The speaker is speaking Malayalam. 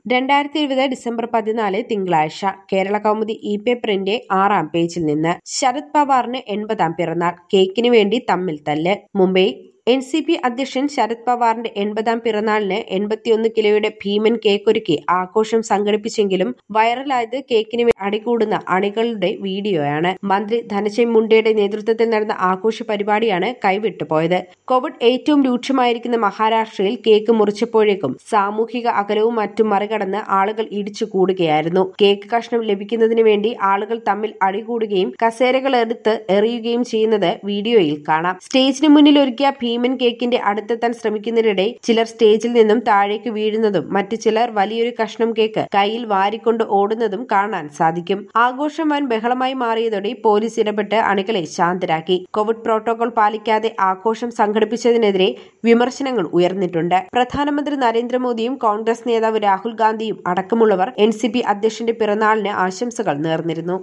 രണ്ടായിരത്തി ഇരുപത് ഡിസംബർ പതിനാല് തിങ്കളാഴ്ച കേരള കൗമുദി ഇ പേപ്പറിന്റെ ആറാം പേജിൽ നിന്ന് ശരത് പവാറിന് എൺപതാം പിറന്നാൾ കേക്കിന് വേണ്ടി തമ്മിൽ തല്ല് മുംബൈ എൻ സി പി അധ്യക്ഷൻ ശരത് പവാറിന്റെ എൺപതാം പിറന്നാളിന് എൺപത്തിയൊന്ന് കിലോയുടെ ഭീമൻ കേക്കൊരുക്കി ആഘോഷം സംഘടിപ്പിച്ചെങ്കിലും വൈറലായത് കേക്കിന് വേ- അടികൂടുന്ന അണികളുടെ വീഡിയോയാണ് മന്ത്രി ധനജയ് മുണ്ടയുടെ നേതൃത്വത്തിൽ നടന്ന ആഘോഷ പരിപാടിയാണ് കൈവിട്ടു പോയത് കോവിഡ് ഏറ്റവും രൂക്ഷമായിരിക്കുന്ന മഹാരാഷ്ട്രയിൽ കേക്ക് മുറിച്ചപ്പോഴേക്കും സാമൂഹിക അകലവും മറ്റും മറികടന്ന് ആളുകൾ ഇടിച്ചു കൂടുകയായിരുന്നു കേക്ക് കഷ്ണം ലഭിക്കുന്നതിന് വേണ്ടി ആളുകൾ തമ്മിൽ അടികൂടുകയും കസേരകൾ എടുത്ത് എറിയുകയും ചെയ്യുന്നത് വീഡിയോയിൽ കാണാം സ്റ്റേജിന് മുന്നിൽ ഒരുക്കിയ ഭീമൻ കേക്കിന്റെ അടുത്തെത്താൻ ശ്രമിക്കുന്നതിനിടെ ചിലർ സ്റ്റേജിൽ നിന്നും താഴേക്ക് വീഴുന്നതും മറ്റു ചിലർ വലിയൊരു കഷ്ണം കേക്ക് കയ്യിൽ വാരിക്കൊണ്ട് ഓടുന്നതും കാണാൻ സാധിക്കും ആഘോഷം വൻ ബഹളമായി മാറിയതോടെ പോലീസ് ഇടപെട്ട് അണികളെ ശാന്തരാക്കി കോവിഡ് പ്രോട്ടോകോൾ പാലിക്കാതെ ആഘോഷം സംഘടിപ്പിച്ചതിനെതിരെ വിമർശനങ്ങൾ ഉയർന്നിട്ടുണ്ട് പ്രധാനമന്ത്രി നരേന്ദ്രമോദിയും കോൺഗ്രസ് നേതാവ് രാഹുൽ ഗാന്ധിയും അടക്കമുള്ളവർ എൻ സി പി അധ്യക്ഷന്റെ പിറന്നാളിന് ആശംസകൾ നേർന്നിരുന്നു